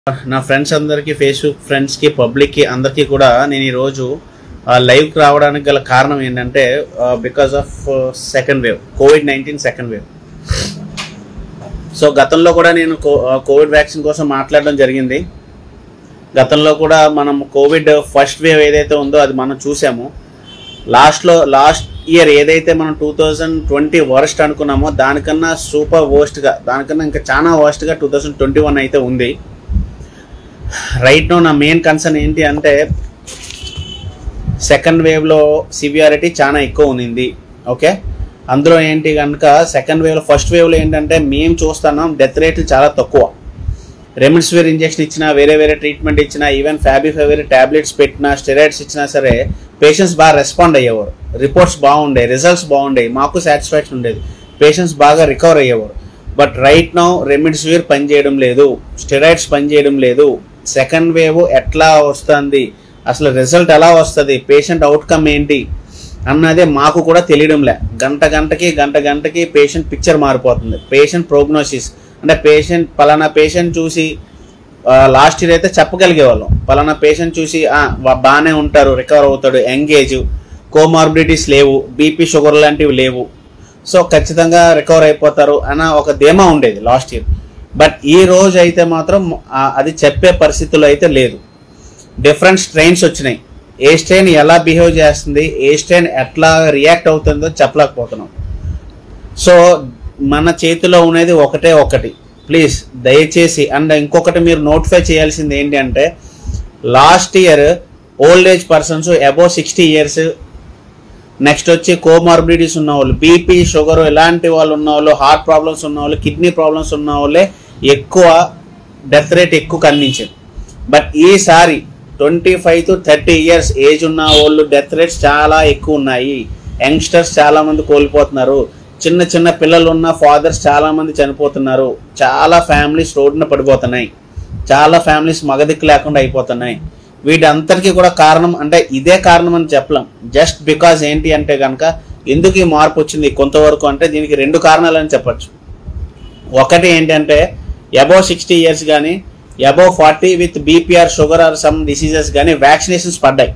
నా ఫ్రెండ్స్ అందరికీ ఫేస్బుక్ ఫ్రెండ్స్కి పబ్లిక్కి అందరికీ కూడా నేను ఈరోజు లైవ్కి రావడానికి గల కారణం ఏంటంటే because of second wave COVID nineteen second wave so గతంలో కూడా నేను కోవిడ్ వ్యాక్సిన్ కోసం మాట్లాడడం జరిగింది గతంలో కూడా మనం కోవిడ్ ఫస్ట్ వేవ్ ఏదైతే ఉందో అది మనం చూసాము లాస్ట్లో లాస్ట్ ఇయర్ ఏదైతే మనం టూ థౌజండ్ ట్వంటీ వర్స్ట్ అనుకున్నామో దానికన్నా సూపర్ వర్స్ట్గా దానికన్నా ఇంకా చాలా వర్స్ట్గా టూ థౌజండ్ ట్వంటీ వన్ అయితే ఉంది రైట్ నో నా మెయిన్ కన్సర్న్ ఏంటి అంటే సెకండ్ వేవ్లో సివియారిటీ చాలా ఎక్కువ ఉంది ఓకే అందులో ఏంటి కనుక సెకండ్ వేవ్లో ఫస్ట్ వేవ్లో ఏంటంటే మేము చూస్తున్నాం డెత్ రేట్లు చాలా తక్కువ రెమిడిసివిర్ ఇంజెక్షన్ ఇచ్చినా వేరే వేరే ట్రీట్మెంట్ ఇచ్చినా ఈవెన్ ఫ్యాబిఫెవిర్ టాబ్లెట్స్ పెట్టినా స్టెరాయిడ్స్ ఇచ్చినా సరే పేషెంట్స్ బాగా రెస్పాండ్ అయ్యేవారు రిపోర్ట్స్ బాగుండే రిజల్ట్స్ బాగుండేవి మాకు సాటిస్ఫాక్షన్ ఉండేది పేషెంట్స్ బాగా రికవర్ అయ్యేవారు బట్ రైట్ నౌ రెమిడిసివిర్ పనిచేయడం లేదు స్టెరాయిడ్స్ పనిచేయడం లేదు సెకండ్ వేవ్ ఎట్లా వస్తుంది అసలు రిజల్ట్ ఎలా వస్తుంది పేషెంట్ అవుట్కమ్ ఏంటి అన్నదే మాకు కూడా తెలియడంలే గంట గంటకి గంట గంటకి పేషెంట్ పిక్చర్ మారిపోతుంది పేషెంట్ ప్రోగ్నోసిస్ అంటే పేషెంట్ పలానా పేషెంట్ చూసి లాస్ట్ ఇయర్ అయితే చెప్పగలిగే వాళ్ళం పలానా పేషెంట్ చూసి "ఆ, వా- బాగానే ఉంటారు రికవర్ అవుతాడు ఎంగేజ్ కోమార్బిడిటీస్ లేవు బీపీ షుగర్ లాంటివి లేవు సో ఖచ్చితంగా రికవర్ అయిపోతారు అన్న ఒక ధీమా ఉండేది లాస్ట్ ఇయర్ బట్ ఈ రోజు అయితే మాత్రం ఆ, అది చెప్పే పరిస్థితుల్లో అయితే లేదు డిఫరెంట్ స్ట్రెయిన్స్ వచ్చినాయి ఏ స్ట్రెయిన్ ఎలా బిహేవ్ చేస్తుంది ఏ స్ట్రెయిన్ ఎట్లా రియాక్ట్ అవుతుందో చెప్పలేకపోతున్నాం సో మన చేతిలో ఉన్నది ఒకటే ఒకటి ప్లీజ్ దయచేసి అండ్ ఇంకొకటి మీరు నోటిఫై చేయాల్సింది ఏంటి అంటే last year old age persons above sixty years next వచ్చి కోమార్బిడిటీస్ ఉన్న వాళ్ళు బీపీ షుగర్ ఇలాంటి వాళ్ళు ఉన్న వాళ్ళు హార్ట్ ప్రాబ్లమ్స్ ఉన్న వాళ్ళు కిడ్నీ ప్రాబ్లమ్స్ ఉన్న వాళ్ళే ఎక్కువ డెత్ రేట్ ఎక్కువ కనిపించింది బట్ ఈసారి twenty five to thirty years age ఉన్న వాళ్ళు డెత్ రేట్స్ చాలా ఎక్కువ ఉన్నాయి యంగ్స్టర్స్ చాలా మంది కోల్పోతున్నారు చిన్న చిన్న పిల్లలు ఉన్న ఫాదర్స్ చాలా మంది చనిపోతున్నారు చాలా ఫ్యామిలీస్ రోడ్డున పడిపోతున్నాయి చాలా ఫ్యామిలీస్ మగదిక్కు లేకుండా అయిపోతున్నాయి వీటంతటికీ కూడా కారణం అంటే ఇదే కారణం అని చెప్పలేం జస్ట్ బికాజ్ ఏంటి అంటే కనుక ఎందుకు ఈ మార్పు వచ్చింది కొంతవరకు అంటే దీనికి రెండు కారణాలని చెప్పచ్చు ఒకటి ఏంటంటే అబౌవ్ సిక్స్టీ ఇయర్స్ కానీ above forty with BP or sugar or some diseases కానీ వ్యాక్సినేషన్స్ పడ్డాయి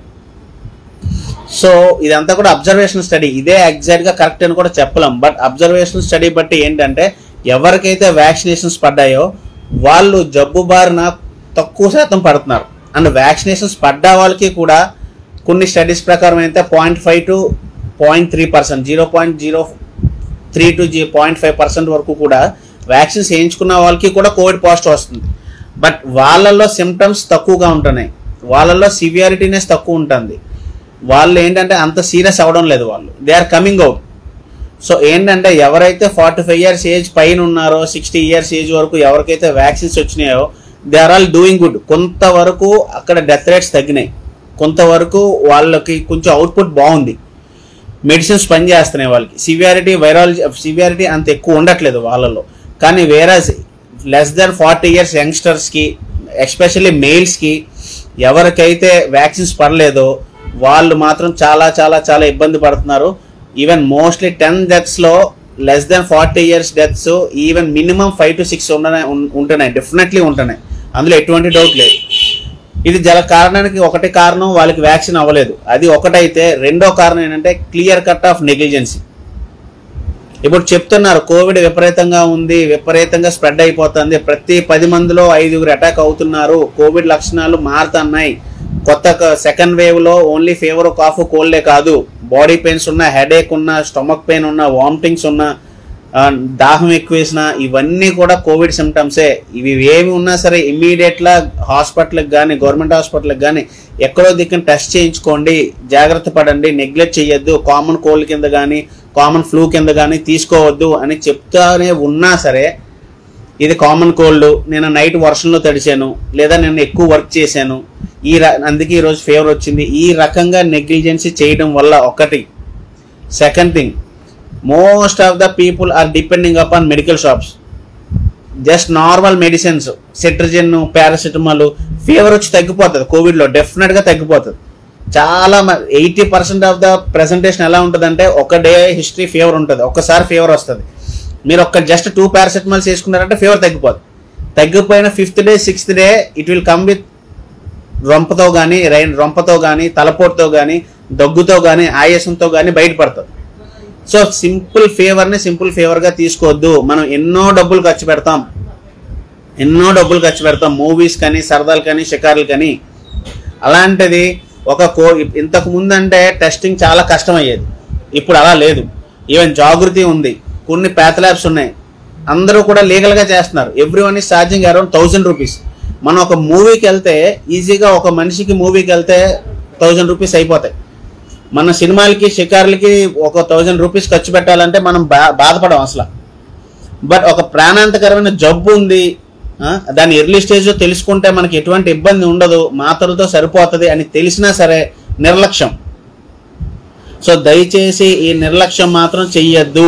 సో ఇదంతా కూడా అబ్జర్వేషన్ స్టడీ ఇదే ఎగ్జాక్ట్గా కరెక్ట్ అని కూడా చెప్పలేం బట్ అబ్జర్వేషన్ స్టడీ బట్టి ఏంటంటే ఎవరికైతే వ్యాక్సినేషన్స్ పడ్డాయో వాళ్ళు జబ్బు బారిన తక్కువ శాతం పడుతున్నారు అండ్ వ్యాక్సినేషన్స్ పడ్డ వాళ్ళకి కూడా కొన్ని స్టడీస్ ప్రకారం అయితే point five to point three percent zero point zero three to జీ పాయింట్ ఫైవ్ పర్సెంట్ వరకు కూడా వ్యాక్సిన్స్ వేయించుకున్న వాళ్ళకి కూడా కోవిడ్ పాజిటివ్ వస్తుంది బట్ వాళ్ళల్లో సిమ్టమ్స్ తక్కువగా ఉంటున్నాయి వాళ్ళల్లో సివియారిటీనెస్ తక్కువ ఉంటుంది వాళ్ళు ఏంటంటే అంత సీరియస్ అవ్వడం లేదు వాళ్ళు they are coming out so ఏంటంటే ఎవరైతే ఫార్టీ ఫైవ్ ఇయర్స్ ఏజ్ పైన ఉన్నారో సిక్స్టీ ఇయర్స్ ఏజ్ వరకు ఎవరికైతే వ్యాక్సిన్స్ వచ్చినాయో they are all doing good కొంతవరకు అక్కడ డెత్ రేట్స్ తగ్గినాయి కొంతవరకు వాళ్ళకి కొంచెం అవుట్పుట్ బాగుంది మెడిసిన్స్ పనిచేస్తున్నాయి వాళ్ళకి సివియారిటీ వైరాలజీ సివియారిటీ అంత ఎక్కువ ఉండట్లేదు వాళ్ళలో కానీ వేరే లెస్ దెన్ ఫార్టీ ఇయర్స్ యంగ్స్టర్స్కి ఎస్పెషల్లీ మేల్స్కి ఎవరికైతే వ్యాక్సిన్స్ పడలేదో వాళ్ళు మాత్రం చాలా చాలా చాలా ఇబ్బంది పడుతున్నారు ఈవెన్ మోస్ట్లీ టెన్ డెత్స్లో less than forty years deaths even minimum five to six ఉంటున్నాయి ఉంటున్నాయి డెఫినెట్లీ ఉంటున్నాయి అందులో ఎటువంటి డౌట్ లేదు ఇది జల కారణానికి ఒకటి కారణం వాళ్ళకి వ్యాక్సిన్ అవ్వలేదు అది ఒకటైతే రెండో కారణం ఏంటంటే క్లియర్ కట్ ఆఫ్ నెగ్లిజెన్సీ ఇప్పుడు చెప్తున్నారు కోవిడ్ విపరీతంగా ఉంది విపరీతంగా స్ప్రెడ్ అయిపోతుంది ప్రతి పది మందిలో ఐదుగురు అటాక్ అవుతున్నారు కోవిడ్ లక్షణాలు మారుతున్నాయి కొత్త సెకండ్ వేవ్ లో ఓన్లీ ఫీవర్ కాఫ్ కోల్డే కాదు బాడీ పెయిన్స్ ఉన్న హెడేక్ ఉన్న స్టమక్ పెయిన్ ఉన్న వామిటింగ్స్ ఉన్న ఆ, దాహం ఎక్కువేసిన ఇవన్నీ కూడా కోవిడ్ సిమ్టమ్సే ఇవి ఏమి ఉన్నా సరే ఇమ్మీడియట్గా హాస్పిటల్కి కానీ గవర్నమెంట్ హాస్పిటల్కి కానీ ఎక్కడో దిక్కున టెస్ట్ చేయించుకోండి జాగ్రత్త పడండి నెగ్లెక్ట్ చేయొద్దు కామన్ కోల్డ్ కింద కానీ కామన్ ఫ్లూ కింద కానీ తీసుకోవద్దు అని చెప్తానే ఉన్నా సరే ఇది కామన్ కోల్డ్ నేను నైట్ వర్షంలో తడిచాను లేదా నేను ఎక్కువ వర్క్ చేశాను ఈ ర- అందుకే ఈరోజు ఫీవర్ వచ్చింది ఈ రకంగా నెగ్లిజెన్సీ చేయడం వల్ల ఒకటి second thing most of the people are depending upon medical shops just normal medicines cetirizine paracetamol fever వచ్చి తగ్గిపోతుంది కోవిడ్లో డెఫినెట్గా తగ్గిపోతుంది చాలా eighty percent of the presentation ఎలా ఉంటుందంటే ఒక డే హిస్టరీ ఫీవర్ ఉంటుంది ఒక్కసారి ఫీవర్ వస్తుంది మీరు ఒక్క జస్ట్ టూ పారాసిటమాల్స్ వేసుకున్నారంటే ఫీవర్ తగ్గిపోతుంది తగ్గిపోయిన fifth day sixth day it will come with రొంపతో కానీ రైన్ రొంపతో కానీ తలపోటుతో కానీ దగ్గుతో కానీ ఆయాసంతో కానీ బయటపడతాం సో సింపుల్ ఫేవర్ని సింపుల్ ఫేవర్గా తీసుకోవద్దు మనం ఎన్నో డబ్బులు ఖర్చు పెడతాం ఎన్నో డబ్బులు ఖర్చు పెడతాం మూవీస్ కానీ సరదాలు కానీ షికారులు కానీ అలాంటిది ఒక కో ఇంతకు ముందు అంటే టెస్టింగ్ చాలా కష్టం అయ్యేది ఇప్పుడు అలా లేదు ఈవెన్ జాగృతి ఉంది కొన్ని ప్యాథ్ ల్యాబ్స్ ఉన్నాయి అందరూ కూడా లీగల్గా చేస్తున్నారు everyone is charging around thousand rupees మనం ఒక మూవీకి వెళ్తే ఈజీగా ఒక మనిషికి మూవీకి వెళ్తే థౌజండ్ రూపీస్ అయిపోతాయి మన సినిమాలకి షికార్లకి ఒక థౌజండ్ రూపీస్ ఖర్చు పెట్టాలంటే మనం బా బాధపడం అసలు బట్ ఒక ప్రాణాంతకరమైన జబ్బు ఉంది ఆ, దాని ఎర్లీ స్టేజ్లో తెలుసుకుంటే మనకి ఎటువంటి ఇబ్బంది ఉండదు మాత్రలతో సరిపోతుంది అని తెలిసినా సరే నిర్లక్ష్యం సో దయచేసి ఈ నిర్లక్ష్యం మాత్రం చెయ్యొద్దు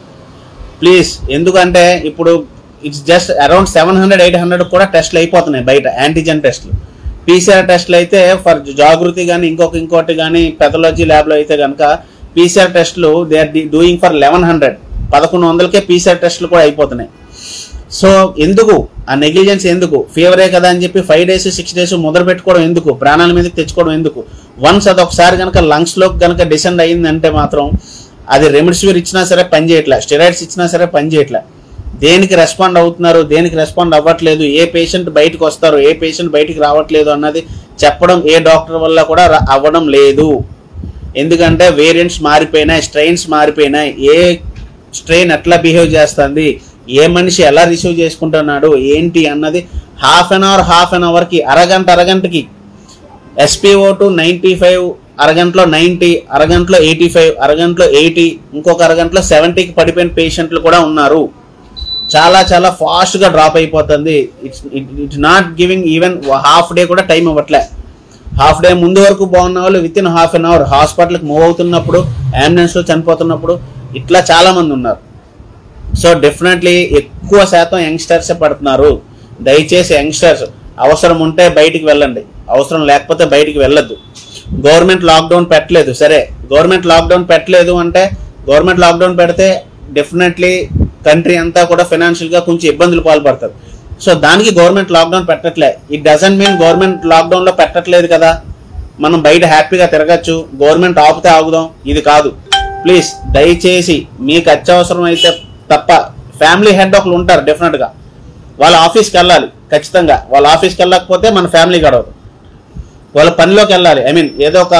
ప్లీజ్ ఎందుకంటే ఇప్పుడు it's just around seven hundred eight hundred కూడా టెస్ట్లు అయిపోతున్నాయి బయట యాంటీజెన్ టెస్ట్లు పీసీఆర్ టెస్ట్లు అయితే ఫర్ జాగృతి కానీ ఇంకొక ఇంకోటి కానీ పెథాలజీ ల్యాబ్లో అయితే కనుక పీసీఆర్ టెస్ట్లు they are doing for eleven hundred పదకొండు వందలకే పీసీఆర్ టెస్ట్లు కూడా అయిపోతున్నాయి సో ఎందుకు ఆ నెగ్లిజెన్స్ ఎందుకు ఫీవరే కదా అని చెప్పి ఫైవ్ డేస్ సిక్స్ డేస్ మొదలు పెట్టుకోవడం ఎందుకు ప్రాణాల మీదకి తెచ్చుకోవడం ఎందుకు వన్స్ అది ఒకసారి కనుక లంగ్స్లోకి కనుక డిసెండ్ అయ్యిందంటే మాత్రం అది రెమిడిసివిర్ ఇచ్చినా సరే పని చేయట్లే స్టెరాయిడ్స్ ఇచ్చినా సరే పని చేయట్లే దేనికి రెస్పాండ్ అవుతున్నారు దేనికి రెస్పాండ్ అవ్వట్లేదు ఏ పేషెంట్ బయటకు వస్తారు ఏ పేషెంట్ బయటికి రావట్లేదు అన్నది చెప్పడం ఏ డాక్టర్ వల్ల కూడా రా- అవ్వడం లేదు ఎందుకంటే వేరియంట్స్ మారిపోయినాయి స్ట్రెయిన్స్ మారిపోయినాయి ఏ స్ట్రెయిన్ ఎట్లా బిహేవ్ చేస్తుంది ఏ మనిషి ఎలా రిసీవ్ చేసుకుంటున్నాడు ఏంటి అన్నది half an hour half an అవర్కి అరగంట అరగంటకి ఎస్పీఓ టు నైంటీ ఫైవ్ అరగంటలో నైంటీ అరగంటలో ఎయిటీ ఫైవ్ అరగంటలో ఎయిటీ ఇంకొక అరగంటలో సెవెంటీకి పడిపోయిన పేషెంట్లు కూడా ఉన్నారు చాలా చాలా ఫాస్ట్గా డ్రాప్ అయిపోతుంది it's it's not giving even half day కూడా టైం ఇవ్వట్లే హాఫ్ డే ముందు వరకు బాగున్న వాళ్ళు within half an hour హాస్పిటల్కి మూవ్ అవుతున్నప్పుడు అంబులెన్స్లో చనిపోతున్నప్పుడు ఇట్లా చాలా మంది ఉన్నారు సో డెఫినెట్లీ ఎక్కువ శాతం యంగ్స్టర్స్ పడుతున్నారు దయచేసి యంగ్స్టర్స్ అవసరం ఉంటే బయటికి వెళ్ళండి అవసరం లేకపోతే బయటికి వెళ్ళొద్దు గవర్నమెంట్ లాక్డౌన్ పెట్టలేదు సరే గవర్నమెంట్ లాక్డౌన్ పెట్టలేదు అంటే గవర్నమెంట్ లాక్డౌన్ పెడితే డెఫినెట్లీ కంట్రీ అంతా కూడా ఫైనాన్షియల్గా కొంచెం ఇబ్బందులు పాల్పడతారు సో దానికి గవర్నమెంట్ లాక్డౌన్ పెట్టట్లే ఇట్ డజంట్ మీన్ గవర్నమెంట్ లాక్డౌన్లో పెట్టట్లేదు కదా మనం బయట హ్యాపీగా తిరగచ్చు గవర్నమెంట్ ఆపితే ఆగుదాం ఇది కాదు ప్లీజ్ దయచేసి మీకు అత్యవసరం అయితే తప్ప ఫ్యామిలీ హెడ్ ఒకరు ఉంటారు డెఫినెట్గా వాళ్ళ ఆఫీస్కి వెళ్ళాలి ఖచ్చితంగా వాళ్ళ ఆఫీస్కి వెళ్ళకపోతే మన ఫ్యామిలీ గడవదు వాళ్ళ పనిలోకి వెళ్ళాలి ఐ మీన్ ఏదో ఒక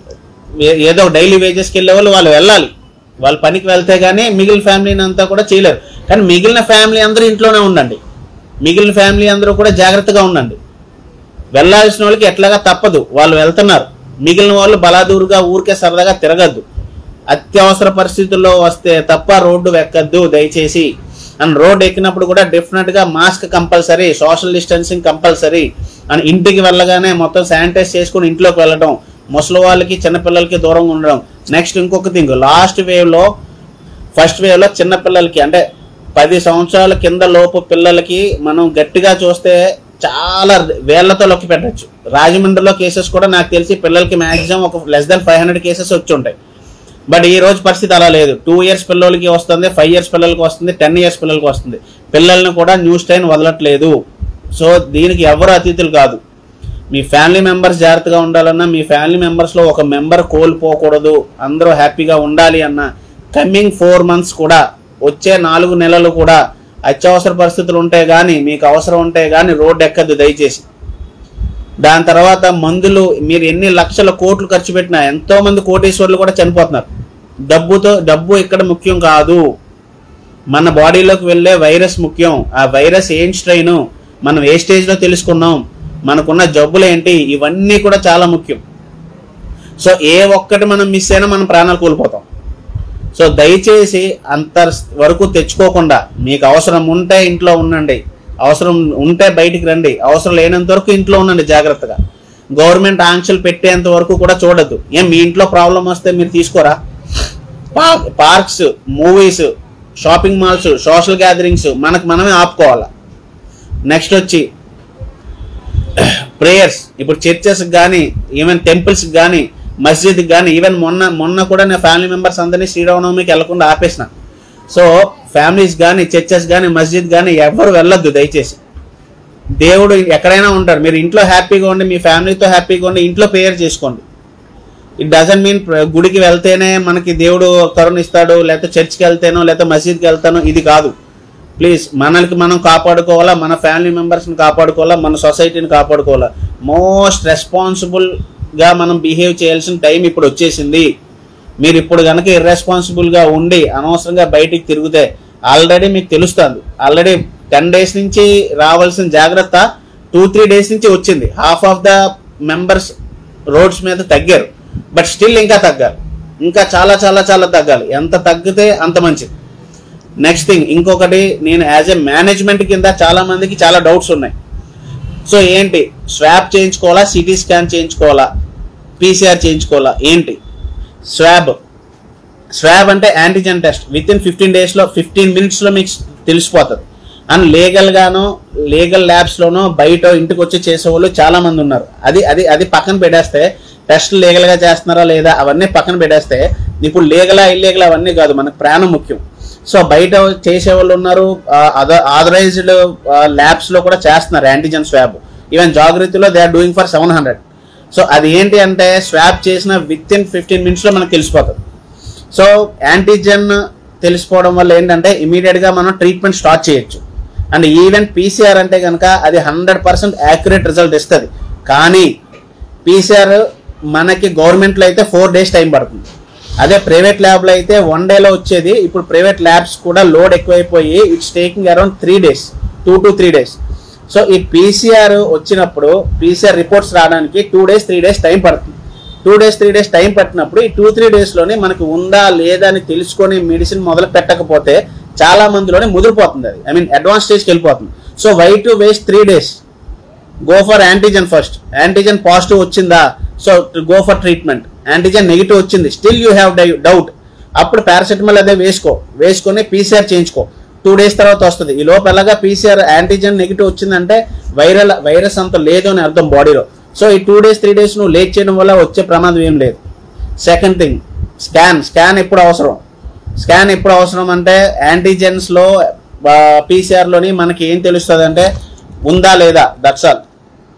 ఏ- ఏదో డైలీ వేజెస్కి వెళ్ళే వాళ్ళు వాళ్ళు వెళ్ళాలి వాళ్ళ పనికి వెళ్తే కానీ మిగిలిన ఫ్యామిలీని అంతా కూడా చేయలేరు కానీ మిగిలిన ఫ్యామిలీ అందరూ ఇంట్లోనే ఉండండి మిగిలిన ఫ్యామిలీ అందరూ కూడా జాగ్రత్తగా ఉండండి వెళ్ళాల్సిన వాళ్ళకి ఎట్లాగా తప్పదు వాళ్ళు వెళ్తున్నారు మిగిలిన వాళ్ళు బలాదూరుగా ఊరికే సరదాగా తిరగద్దు అత్యవసర పరిస్థితుల్లో వస్తే తప్ప రోడ్డు ఎక్కద్దు దయచేసి అండ్ రోడ్ ఎక్కినప్పుడు కూడా డెఫినెట్గా mask compulsory social distancing compulsory and ఇంటికి వెళ్ళగానే మొత్తం శానిటైజ్ చేసుకుని ఇంట్లోకి వెళ్ళడం ముసలి వాళ్ళకి చిన్నపిల్లలకి దూరంగా ఉండడం నెక్స్ట్ ఇంకొక థింగ్ లాస్ట్ వేవ్లో ఫస్ట్ వేవ్లో చిన్న పిల్లలకి అంటే పది సంవత్సరాల కింద లోపు పిల్లలకి మనం గట్టిగా చూస్తే చాలా వేళ్లతో లొక్కి పెట్టచ్చు రాజమండ్రిలో కేసెస్ కూడా నాకు తెలిసి పిల్లలకి మ్యాక్సిమం ఒక less than five hundred cases వచ్చి ఉంటాయి బట్ ఈ రోజు పరిస్థితి అలా లేదు టూ ఇయర్స్ పిల్లలకి వస్తుంది ఫైవ్ ఇయర్స్ పిల్లలకి వస్తుంది టెన్ ఇయర్స్ పిల్లలకి వస్తుంది పిల్లల్ని కూడా న్యూ స్టైన్ వదలట్లేదు సో దీనికి ఎవరు అతిథులు కాదు మీ ఫ్యామిలీ మెంబర్స్ జాగ్రత్తగా ఉండాలన్నా మీ ఫ్యామిలీ మెంబర్స్లో ఒక మెంబర్ కోల్పోకూడదు అందరూ హ్యాపీగా ఉండాలి అన్న కమింగ్ ఫోర్ మంత్స్ కూడా వచ్చే నాలుగు నెలలు కూడా అత్యవసర పరిస్థితులు ఉంటే కానీ మీకు అవసరం ఉంటే కానీ రోడ్డు ఎక్కద్దు దయచేసి దాని తర్వాత మందులు మీరు ఎన్ని లక్షల కోట్లు ఖర్చు పెట్టినా ఎంతో మంది కోటీశ్వర్లు కూడా చనిపోతున్నారు డబ్బుతో డబ్బు ఇక్కడ ముఖ్యం కాదు మన బాడీలోకి వెళ్ళే వైరస్ ముఖ్యం ఆ వైరస్ ఏం స్ట్రెయిన్ మనం ఏ స్టేజ్లో తెలుసుకున్నాం మనకున్న జబ్బులు ఏంటి ఇవన్నీ కూడా చాలా ముఖ్యం సో ఏ ఒక్కటి మనం మిస్ అయినా మనం ప్రాణాలు కోల్పోతాం సో దయచేసి అంత వరకు తెచ్చుకోకుండా మీకు అవసరం ఉంటే ఇంట్లో ఉండండి అవసరం ఉంటే బయటికి రండి అవసరం లేనంత వరకు ఇంట్లో ఉండండి జాగ్రత్తగా గవర్నమెంట్ ఆంక్షలు పెట్టేంత వరకు కూడా చూడొద్దు ఏం మీ ఇంట్లో ప్రాబ్లం వస్తే మీరు తీసుకోరా పా- parks movies shopping malls social gatherings మనకు మనమే ఆపుకోవాలా నెక్స్ట్ వచ్చి ప్రేయర్స్ ఇప్పుడు చర్చెస్ కానీ ఈవెన్ టెంపుల్స్ కానీ మస్జిద్ కానీ ఈవెన్ మొన్న మొన్న కూడా నా ఫ్యామిలీ మెంబర్స్ అందరినీ శ్రీరామనవమికి వెళ్లకుండా ఆపేసిన సో ఫ్యామిలీస్ కానీ చర్చెస్ కానీ మస్జిద్ కానీ ఎవరు వెళ్ళొద్దు దయచేసి దేవుడు ఎక్కడైనా ఉంటాడు మీరు ఇంట్లో హ్యాపీగా ఉండి మీ ఫ్యామిలీతో హ్యాపీగా ఉండి ఇంట్లో ప్రేయర్ చేసుకోండి ఇట్ డజన్ మీన్ గుడికి వెళ్తేనే మనకి దేవుడు కరుణిస్తాడు లేకపోతే చర్చ్కి వెళ్తేనో లేకపోతే మసీద్కి వెళ్తానో ఇది కాదు ప్లీజ్ మనల్కి మనం కాపాడుకోవాలా మన ఫ్యామిలీ మెంబర్స్ని కాపాడుకోవాలా మన సొసైటీని కాపాడుకోవాలా మోస్ట్ రెస్పాన్సిబుల్గా మనం బిహేవ్ చేయాల్సిన టైం ఇప్పుడు వచ్చేసింది మీరు ఇప్పుడు కనుక ఇర్రెస్పాన్సిబుల్గా ఉండి అనవసరంగా బయటికి తిరిగితే ఆల్రెడీ మీకు తెలుస్తుంది ఆల్రెడీ టెన్ డేస్ నుంచి రావాల్సిన జాగ్రత్త టూ త్రీ డేస్ నుంచి వచ్చింది half of the members roads మీద తగ్గారు బట్ స్టిల్ ఇంకా తగ్గాలి ఇంకా చాలా చాలా చాలా తగ్గాలి ఎంత తగ్గితే అంత మంచిది నెక్స్ట్ థింగ్ ఇంకొకటి నేను యాజ్ ఎ మేనేజ్మెంట్ కింద చాలా మందికి చాలా డౌట్స్ ఉన్నాయి సో ఏంటి స్వాబ్ చేయించుకోవాలా సిటీ స్కాన్ చేయించుకోవాలా పీసీఆర్ చేయించుకోవాలా ఏంటి స్వాబ్ స్వాబ్ అంటే antigen test within fifteen డేస్లో ఫిఫ్టీన్ మినిట్స్లో మీకు తెలిసిపోతుంది అండ్ లీగల్గానో లీగల్ ల్యాబ్స్లోనో బయట ఇంటికి వచ్చి చేసేవాళ్ళు చాలా మంది ఉన్నారు అది అది అది పక్కన పెట్టేస్తే టెస్ట్ లీగల్గా చేస్తున్నారా లేదా అవన్నీ పక్కన పెట్టేస్తే ఇప్పుడు లీగలా ఇల్లీగల్ అవన్నీ కాదు మనకు ప్రాణం ముఖ్యం సో బయట చేసేవాళ్ళు ఉన్నారు అదర్ ఆథరైజ్డ్ ల్యాబ్స్లో కూడా చేస్తున్నారు యాంటీజెన్ స్వాబ్ ఈవెన్ జాగృతిలో they are doing for seven hundred so అది ఏంటి అంటే స్వాబ్ చేసిన విత్ ఇన్ ఫిఫ్టీన్ మినిట్స్లో మనకు తెలిసిపోతుంది సో యాంటీజెన్ తెలిసిపోవడం వల్ల ఏంటంటే ఇమీడియట్గా మనం ట్రీట్మెంట్ స్టార్ట్ చేయొచ్చు అండ్ ఈవెన్ పీసీఆర్ అంటే కనుక అది హండ్రెడ్ పర్సెంట్ యాక్యురేట్ రిజల్ట్ ఇస్తుంది కానీ పీసీఆర్ మనకి గవర్నమెంట్లో అయితే ఫోర్ డేస్ టైం పడుతుంది అదే ప్రైవేట్ ల్యాబ్లో అయితే వన్ డేలో వచ్చేది ఇప్పుడు ప్రైవేట్ ల్యాబ్స్ కూడా లోడ్ ఎక్కువైపోయి it's taking around three days two to three days so ఈ పీసీఆర్ వచ్చినప్పుడు పీసీఆర్ రిపోర్ట్స్ రావడానికి two days three days time పడుతుంది two days three days time పట్టినప్పుడు ఈ టూ త్రీ డేస్లోనే మనకు ఉందా లేదా అని తెలుసుకొని మెడిసిన్ మొదలు పెట్టకపోతే చాలా మందిలోనే ముదిరిపోతుంది అది ఐ మీన్ అడ్వాన్స్ స్టేజ్కి వెళ్ళిపోతుంది so why to waste three days go for antigen first antigen positive వచ్చిందా so go for treatment antigen negative వచ్చింది స్టిల్ యూ హ్యావ్ డౌట్ అప్పుడు పారాసెటమాల్ అదే వేసుకో వేసుకొని పీసీఆర్ చేయించుకో టూ డేస్ తర్వాత వస్తుంది ఈ లోపు ఎలాగా పీసీఆర్ యాంటీజెన్ నెగిటివ్ వచ్చిందంటే వైరల్ వైరస్ అంత లేదు అని అర్థం బాడీలో సో ఈ టూ డేస్ త్రీ డేస్ నువ్వు లేట్ చేయడం వల్ల వచ్చే ప్రమాదం ఏం లేదు సెకండ్ థింగ్ స్కాన్ స్కాన్ ఎప్పుడు అవసరం స్కాన్ ఎప్పుడు అవసరం అంటే యాంటీజెన్స్లో పీసీఆర్లోని మనకి ఏం తెలుస్తుంది అంటే ఉందా లేదా దట్స్ ఆల్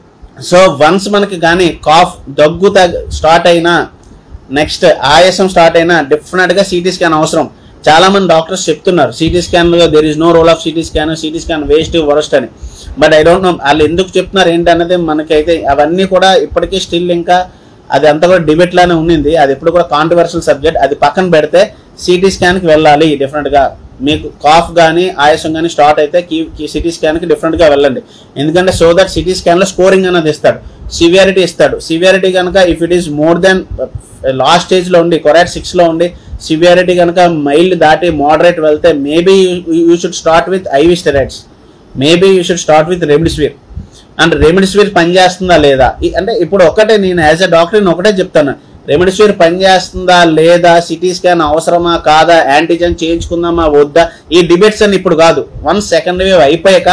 సో వన్స్ మనకి కానీ కాఫ్ దగ్గు తగ్గ స్టార్ట్ అయినా నెక్స్ట్ ఆయాసం స్టార్ట్ అయినా డెఫినెట్గా సిటీ స్కాన్ అవసరం చాలా మంది డాక్టర్స్ చెప్తున్నారు సిటీ స్కాన్లో there is no role of CT scan CT scan waste worst అని బట్ ఐ డోంట్ నో వాళ్ళు ఎందుకు చెప్తున్నారు ఏంటన్నది మనకైతే అవన్నీ కూడా ఇప్పటికీ స్టిల్ ఇంకా అది అంతా కూడా డిబేట్ లానే ఉండింది అది ఎప్పుడు కూడా కాంట్రవర్షియల్ సబ్జెక్ట్ అది పక్కన పెడితే సిటీ స్కాన్కి వెళ్ళాలి డెఫినెట్గా మీకు కాఫ్ కానీ ఆయాసం కానీ స్టార్ట్ అయితే సిటీ స్కాన్కి డిఫరెంట్గా వెళ్ళండి ఎందుకంటే సో దట్ సిటీ స్కాన్లో స్కోరింగ్ అనేది ఇస్తాడు సివియారిటీ ఇస్తాడు సివియారిటీ కనుక if it is more than last స్టేజ్లో ఉండి కొరాట్ సిక్స్లో ఉండి సివియారిటీ కనుక మైల్డ్ దాటి మోడరేట్ వెళ్తే maybe you should start with IV steroids maybe you should start with remdesivir and remdesivir పనిచేస్తుందా లేదా ఈ- అంటే ఇప్పుడు ఒకటే నేను యాజ్ ఎ డాక్టర్ నేను ఒకటే చెప్తాను రెమిడిసివిర్ పనిచేస్తుందా లేదా సిటీ స్కాన్ అవసరమా కాదా యాంటీజెన్ చేయించుకుందామా వద్దా ఈ డిబేట్స్ అని ఇప్పుడు కాదు వన్ సెకండ్ వేవ్ అయిపోయాక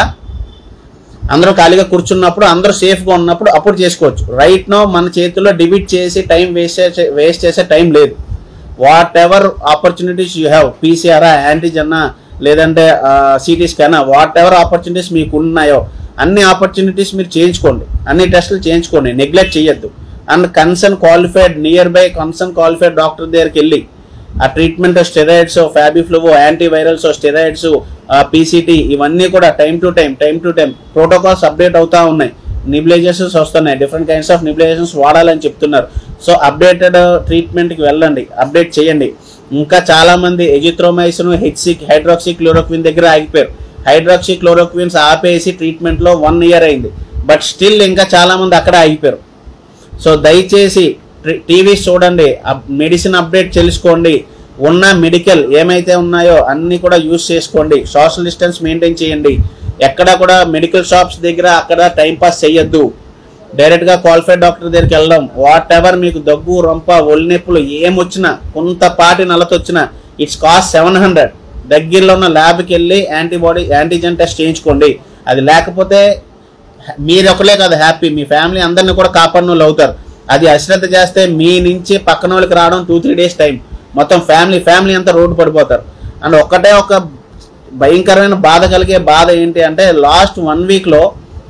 అందరూ ఖాళీగా కూర్చున్నప్పుడు అందరూ సేఫ్గా ఉన్నప్పుడు అప్పుడు చేసుకోవచ్చు రైట్ నో మన చేతుల్లో డిబిట్ చేసి టైం వేస్ట్ చేసే వేస్ట్ చేసే టైం లేదు whatever opportunities you have పీసీఆరా యాంటీజన్నా లేదంటే సిటీ స్కానా వాట్ ఎవర్ ఆపర్చునిటీస్ మీకు ఉన్నాయో అన్ని ఆపర్చునిటీస్ మీరు చేయించుకోండి అన్ని టెస్టులు చేయించుకోండి నెగ్లెక్ట్ చేయొద్దు and concern qualified nearby concern qualified doctor దగ్గరికి వెళ్ళి ఆ ట్రీట్మెంట్ స్టెరాయిడ్స్ ఫ్యాబిఫ్లవో యాంటీవైరల్స్ స్టెరాయిడ్స్ పీసీటీ ఇవన్నీ కూడా time to time time to time protocols update అవుతా ఉన్నాయి నిబ్లైజేషన్స్ వస్తున్నాయి డిఫరెంట్ కైండ్స్ ఆఫ్ నిబ్లైజేషన్స్ వాడాలని చెప్తున్నారు సో అప్డేటెడ్ ట్రీట్మెంట్కి వెళ్ళండి అప్డేట్ చేయండి ఇంకా చాలా మంది ఎజిత్రోమైసిన్ హెచ్సిక్ హైడ్రాక్సీ క్లోరోక్విన్ దగ్గర ఆగిపోయారు హైడ్రాక్సీ క్లోరోక్విన్స్ ఆపేసి ట్రీట్మెంట్లో వన్ ఇయర్ అయింది బట్ స్టిల్ ఇంకా చాలా మంది అక్కడ ఆగిపోయారు సో దయచేసి టీవీ చూడండి మెడిసిన్ అప్డేట్ తెలుసుకోండి ఉన్న మెడికల్ ఏమైతే ఉన్నాయో అన్నీ కూడా యూస్ చేసుకోండి సోషల్ డిస్టెన్స్ మెయింటైన్ చేయండి ఎక్కడ కూడా మెడికల్ షాప్స్ దగ్గర అక్కడ టైం పాస్ చేయొద్దు డైరెక్ట్గా క్వాలిఫైడ్ డాక్టర్ దగ్గరికి వెళ్ళడం వాట్ ఎవర్ మీకు దగ్గు రొంప ఒళ్ళు నొప్పులు ఏమొచ్చినా కొంతపాటి నలతొచ్చినా ఇట్స్ కాస్ట్ సెవెన్ హండ్రెడ్ దగ్గరలో ఉన్న ల్యాబ్కి వెళ్ళి యాంటీబాడీ యాంటీజెన్ టెస్ట్ చేయించుకోండి అది లేకపోతే మీరు ఒకలే కాదు హ్యాపీ మీ ఫ్యామిలీ అందరినీ కూడా కాపాడిన వాళ్ళు అవుతారు అది అశ్రద్ధ చేస్తే మీ నుంచి పక్కన వాళ్ళకి రావడం టూ త్రీ డేస్ టైం మొత్తం ఫ్యామిలీ ఫ్యామిలీ అంతా రోడ్డు పడిపోతారు అండ్ ఒక్కటే ఒక భయంకరమైన బాధ కలిగే బాధ ఏంటి అంటే లాస్ట్ వన్ వీక్లో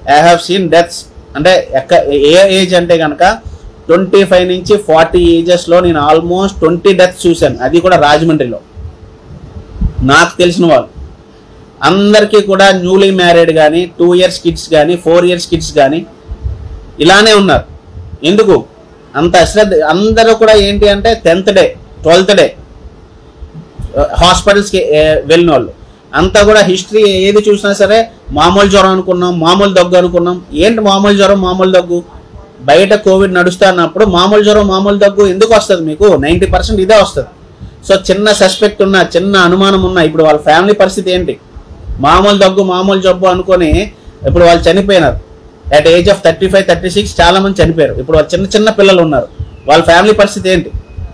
ఐ హ్యావ్ సీన్ డెత్స్ అంటే ఎక్క ఏ ఏజ్ అంటే కనుక ట్వంటీ ఫైవ్ నుంచి ఫార్టీ ఏజెస్లో నేను ఆల్మోస్ట్ ట్వంటీ డెత్స్ చూశాను అది కూడా రాజమండ్రిలో నాకు తెలిసిన వాళ్ళు అందరికీ కూడా న్యూలీ మ్యారీడ్ కానీ టూ ఇయర్స్ కిడ్స్ కానీ ఫోర్ ఇయర్స్ కిడ్స్ కానీ ఇలానే ఉన్నారు ఎందుకు అంత అశ్రద్ధ అందరూ కూడా ఏంటి అంటే టెన్త్ డే ట్వెల్త్ డే హాస్పిటల్స్కి వెళ్ళిన వాళ్ళు అంతా కూడా హిస్టరీ ఏది చూసినా సరే మామూలు జ్వరం అనుకున్నాం మామూలు దగ్గు అనుకున్నాం ఏంటి మామూలు జ్వరం మామూలు దగ్గు బయట కోవిడ్ నడుస్తా అన్నప్పుడు మామూలు జ్వరం మామూలు దగ్గు ఎందుకు వస్తుంది మీకు నైంటీ పర్సెంట్ ఇదే వస్తుంది సో చిన్న సస్పెక్ట్ ఉన్న చిన్న అనుమానం ఉన్న ఇప్పుడు వాళ్ళ ఫ్యామిలీ పరిస్థితి ఏంటి మామూలు దగ్గు మామూలు జబ్బు అనుకొని ఇప్పుడు వాళ్ళు చనిపోయినారు at age of thirty five thirty six చాలా మంది చనిపోయారు ఇప్పుడు వాళ్ళ చిన్న చిన్న పిల్లలు ఉన్నారు వాళ్ళ ఫ్యామిలీ పరిస్థితి ఏంటి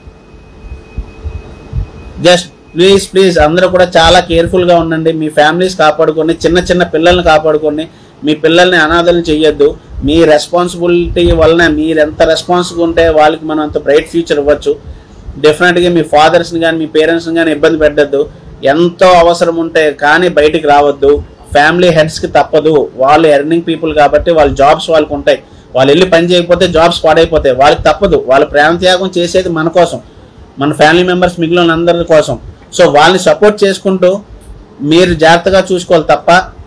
జస్ట్ ప్లీజ్ ప్లీజ్ అందరూ కూడా చాలా కేర్ఫుల్గా ఉండండి మీ ఫ్యామిలీస్ కాపాడుకోండి చిన్న చిన్న పిల్లల్ని కాపాడుకోండి మీ పిల్లల్ని అనాథలు చేయొద్దు మీ రెస్పాన్సిబిలిటీ వలన మీరు ఎంత రెస్పాన్సిబుల్ ఉంటే వాళ్ళకి మనం అంత బ్రైట్ ఫ్యూచర్ ఇవ్వచ్చు డెఫినెట్గా మీ ఫాదర్స్ని కానీ మీ పేరెంట్స్ని కానీ ఇబ్బంది పెట్టద్దు ఎంతో అవసరం ఉంటే కానీ బయటికి రావద్దు ఫ్యామిలీ హెడ్స్కి తప్పదు వాళ్ళు ఎర్నింగ్ పీపుల్ కాబట్టి వాళ్ళ జాబ్స్ వాళ్ళకు ఉంటాయి వాళ్ళు వెళ్ళి పని చేయకపోతే జాబ్స్ పాడైపోతాయి వాళ్ళకి తప్పదు వాళ్ళ ప్రేమ త్యాగం చేసేది మన కోసం మన ఫ్యామిలీ మెంబర్స్ మిగిలిన అందరి కోసం సో వాళ్ళని సపోర్ట్ చేసుకుంటూ మీరు జాగ్రత్తగా చూసుకోవాలి తప్ప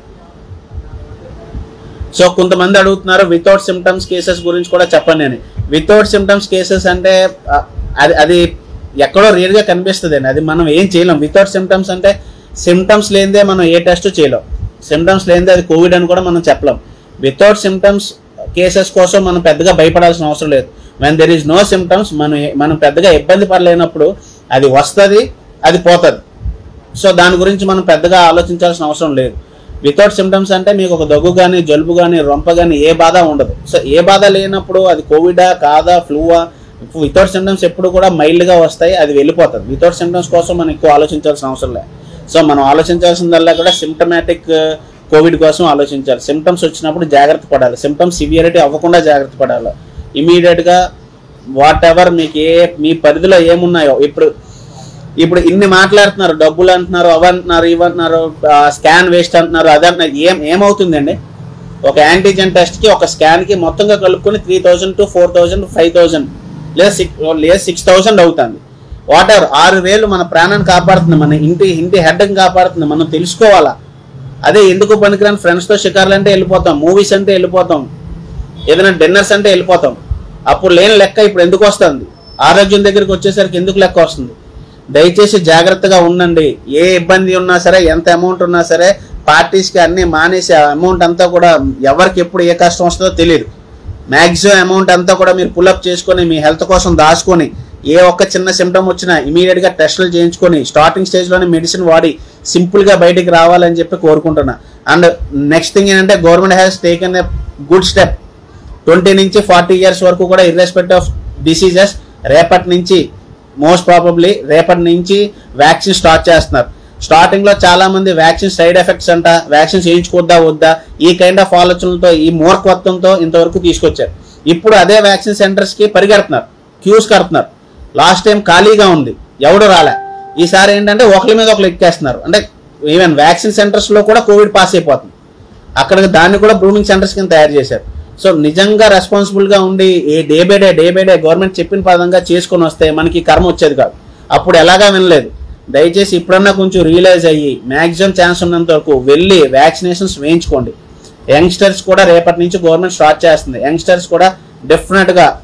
సో కొంతమంది అడుగుతున్నారు వితౌట్ సిమ్టమ్స్ కేసెస్ గురించి కూడా చెప్పండి నేను వితౌట్ సిమ్టమ్స్ కేసెస్ అంటే ఆ, అది అది ఎక్కడో రేర్గా కనిపిస్తుంది అండి అది మనం ఏం చేయలేం వితౌట్ సిమ్టమ్స్ అంటే సిమ్టమ్స్ లేనిదే మనం ఏ టెస్ట్ చేయలేం సిమ్టమ్స్ లేనిదే అది కోవిడ్ అని కూడా మనం చెప్పలేం వితౌట్ సిమ్టమ్స్ కేసెస్ కోసం మనం పెద్దగా భయపడాల్సిన అవసరం లేదు when there is no symptoms మనం ఏ- మనం పెద్దగా ఇబ్బంది పడలేనప్పుడు అది వస్తుంది అది పోతుంది సో దాని గురించి మనం పెద్దగా ఆలోచించాల్సిన అవసరం లేదు వితౌట్ సిమ్టమ్స్ అంటే మీకు ఒక దగ్గు కానీ జలుబు కానీ రొంప కానీ ఏ బాధ ఉండదు సో ఏ బాధ లేనప్పుడు అది కోవిడా కాదా ఫ్లూవా వితౌట్ సిమ్టమ్స్ ఎప్పుడు కూడా మైల్డ్గా వస్తాయి అది వెళ్ళిపోతుంది వితౌట్ సిమ్టమ్స్ కోసం మనం ఎక్కువ ఆలోచించాల్సిన అవసరం లేదు సో మనం ఆలోచించాల్సిందల్లా కూడా సిమ్టమాటిక్ కోవిడ్ కోసం ఆలోచించాలి సిమ్టమ్స్ వచ్చినప్పుడు జాగ్రత్త పడాలి సిమ్టమ్స్ సివియరిటీ అవ్వకుండా జాగ్రత్త పడాలి ఇమీడియట్గా వాట్ ఎవర్ మీకు ఏ మీ పరిధిలో ఏమున్నాయో ఇప్పుడు ఇప్పుడు ఇన్ని మాట్లాడుతున్నారు డబ్బులు అంటున్నారు అవి అంటున్నారు ఇవి అంటున్నారు స్కాన్ వేస్ట్ అంటున్నారు అది అంటున్నారు ఏం ఏమవుతుందండి ఒక యాంటీజెన్ టెస్ట్కి ఒక స్కాన్కి మొత్తంగా కలుపుకొని three thousand to four thousand five thousand లేదా సిక్స్ లేదా సిక్స్ థౌజండ్ అవుతుంది వాట్ ఎవర్ ఆరు వేలు మన ప్రాణాన్ని కాపాడుతుంది మన ఇంటి ఇంటి హెడ్ని కాపాడుతుంది మనం తెలుసుకోవాలా అదే ఎందుకు పనికిరాని ఫ్రెండ్స్తో షికార్లు అంటే వెళ్ళిపోతాం మూవీస్ అంటే వెళ్ళిపోతాం ఏదైనా డిన్నర్స్ అంటే వెళ్ళిపోతాం అప్పుడు లేని లెక్క ఇప్పుడు ఎందుకు వస్తుంది ఆరోగ్యం దగ్గరికి వచ్చేసరికి ఎందుకు లెక్క వస్తుంది దయచేసి జాగ్రత్తగా ఉండండి ఏ ఇబ్బంది ఉన్నా సరే ఎంత అమౌంట్ ఉన్నా సరే పార్టీస్కి అన్ని మానేసి ఆ అమౌంట్ అంతా కూడా ఎవరికి ఎప్పుడు ఏ కష్టం వస్తుందో తెలియదు మ్యాక్సిమం అమౌంట్ అంతా కూడా మీరు పుల్అప్ చేసుకొని మీ హెల్త్ కోసం దాచుకొని ఏ ఒక్క చిన్న సిమ్టమ్ వచ్చినా ఇమీడియట్గా టెస్టులు చేయించుకొని స్టార్టింగ్ స్టేజ్లోనే మెడిసిన్ వాడి సింపుల్గా బయటికి రావాలని చెప్పి కోరుకుంటున్నా అండ్ నెక్స్ట్ థింగ్ ఏంటంటే government has taken a good step twenty నుంచి ఫార్టీ ఇయర్స్ వరకు కూడా ఇర్రెస్పెక్ట్ ఆఫ్ డిసీజెస్ రేపటి నుంచి మోస్ట్ ప్రాబబ్లీ రేపటి నుంచి వ్యాక్సిన్ స్టార్ట్ చేస్తున్నారు స్టార్టింగ్ లో చాలా మంది వ్యాక్సిన్ సైడ్ ఎఫెక్ట్స్ అంట వ్యాక్సిన్ చేయించుకోద్దా వద్దా ఈ కైండ్ ఆఫ్ ఆలోచనలతో ఈ మూర్ఖత్వంతో ఇంతవరకు తీసుకొచ్చారు ఇప్పుడు అదే వ్యాక్సిన్ సెంటర్స్ కి పరిగెడుతున్నారు క్యూస్ కడుతున్నారు లాస్ట్ టైం ఖాళీగా ఉంది ఎవడు రాలే ఈసారి ఏంటంటే ఒకరి మీద ఒకరు ఎక్కేస్తున్నారు అంటే ఈవెన్ వ్యాక్సిన్ సెంటర్స్ లో కూడా కోవిడ్ పాస్ అయిపోతుంది అక్కడ దాన్ని కూడా బ్రూమింగ్ సెంటర్స్ కింద తయారు చేశారు సో నిజంగా రెస్పాన్సిబుల్ గా ఉండి a day by day day by day government చెప్పిన పదంగా చేసుకొని వస్తే మనకి కర్మ వచ్చేది కాదు అప్పుడు ఎలాగా వినలేదు దయచేసి ఇప్పుడన్నా కొంచెం రియలైజ్ అయ్యి మ్యాక్సిమం ఛాన్స్ ఉన్నంత వరకు వెళ్ళి వ్యాక్సినేషన్స్ వేయించుకోండి యంగ్స్టర్స్ కూడా రేపటి నుంచి గవర్నమెంట్ స్టార్ట్ చేస్తుంది యంగ్స్టర్స్ కూడా డెఫినెట్ గా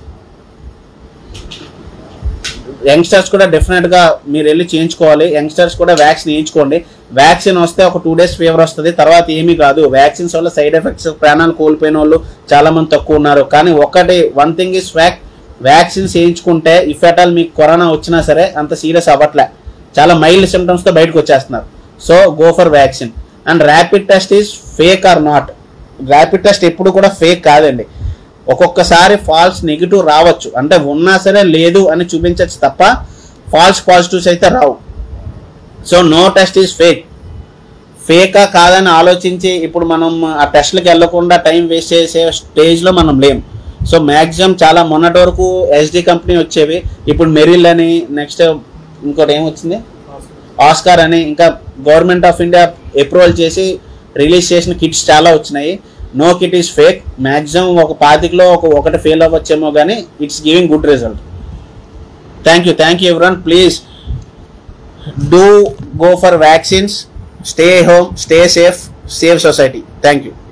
యంగ్స్టర్స్ కూడా డెఫినెట్ గా మీరు వెళ్ళి చేయించుకోవాలి యంగ్స్టర్స్ కూడా వ్యాక్సిన్ వేయించుకోండి వ్యాక్సిన్ వస్తే ఒక టూ డేస్ ఫీవర్ వస్తుంది తర్వాత ఏమీ కాదు వ్యాక్సిన్స్ వల్ల సైడ్ ఎఫెక్ట్స్ ప్రాణాలు కోల్పోయిన వాళ్ళు చాలా మంది తక్కువ ఉన్నారు కానీ ఒకటి one thing is fact vaccines వేయించుకుంటే ఇఫ్ ఎట్ ఆల్ మీకు కరోనా వచ్చినా సరే అంత సీరియస్ అవ్వట్లే చాలా మైల్డ్ సిమ్టమ్స్ తో బయటకు వచ్చేస్తున్నారు so go for vaccine and rapid test is fake or not rapid test ఎప్పుడు కూడా ఫేక్ కాదండి ఒక్కొక్కసారి ఫాల్స్ నెగిటివ్ రావచ్చు అంటే ఉన్నా సరే లేదు అని చూపించచ్చు తప్ప ఫాల్స్ పాజిటివ్స్ అయితే రావు so no test is fake ఫేకా కాదని ఆలోచించి ఇప్పుడు మనం ఆ టెస్ట్లకు వెళ్లకుండా టైం వేస్ట్ చేసే స్టేజ్లో మనం లేం సో మ్యాక్సిమం చాలా మొన్నటి వరకు ఎస్డి కంపెనీ వచ్చేవి ఇప్పుడు మెరిల్ అని నెక్స్ట్ ఇంకోటి ఏమొచ్చింది ఆస్కార్ అని ఇంకా గవర్నమెంట్ ఆఫ్ ఇండియా అప్రూవల్ చేసి రిలీజ్ చేసిన కిట్స్ చాలా వచ్చినాయి no kit is fake maximum ఒక పాతికలో ఒక ఒకటి ఫెయిల్ అవ్వచ్చేమో కానీ it's giving good result thank you thank you everyone please do go for vaccines stay home stay safe save society thank you